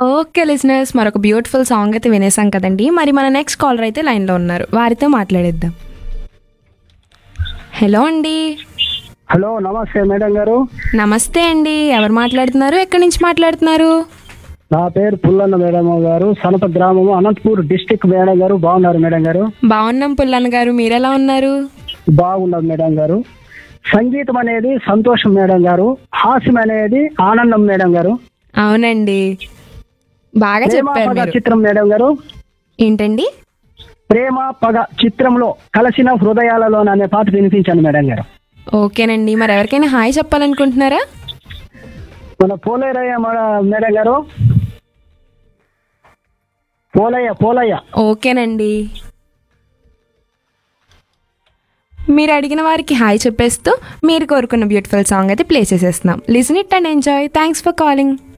okay listeners మరొక beautiful song అయితే వినేసాం కదండి మరి మన నెక్స్ట్ కాలర్ అయితే లైన్లో ఉన్నారు వారితో మాట్లాడేద్దాం హలో అండి హలో నమస్తే మేడం గారు నమస్తే అండి ఎవరు మాట్లాడుతున్నారు ఎక్కడి నుంచి మాట్లాడుతున్నారు నా పేరు పుల్లన్న మేడం గారు సనప గ్రామము అనంతపూర్ డిస్టిక్ మేడం గారు బాగున్నారు మేడం గారు బాగున్నాం పుల్లన్న గారు మీరెలా ఉన్నారు బాగున్నారు మేడం గారు సంగీతం అనేది సంతోషం మేడం గారు హాస్యం అనేది ఆనందం మేడం గారు అవునండి బాగా ప్రేమ చెప్పారు పగ మీరు చిత్రం మేడం గారు ఏంటండి ప్రేమ పగ చిత్రంలో కలిసిన హృదయాలలో అనే పాట వినిపించాను మేడం గారు ఓకేనండి మరి ఎవరికైనా హాయ్ చెప్పాలనుకుంటున్నారా మన పోలేరయ్య మన- మేడం గారు పోలయ్య పోలయ్య ఓకేనండి మీరు అడిగిన వారికి హాయ్ చెప్పేస్తూ మీరు కోరుకున్న బ్యూటిఫుల్ సాంగ్ అయితే ప్లే చేసేస్తున్నాం listen it and enjoy thanks for calling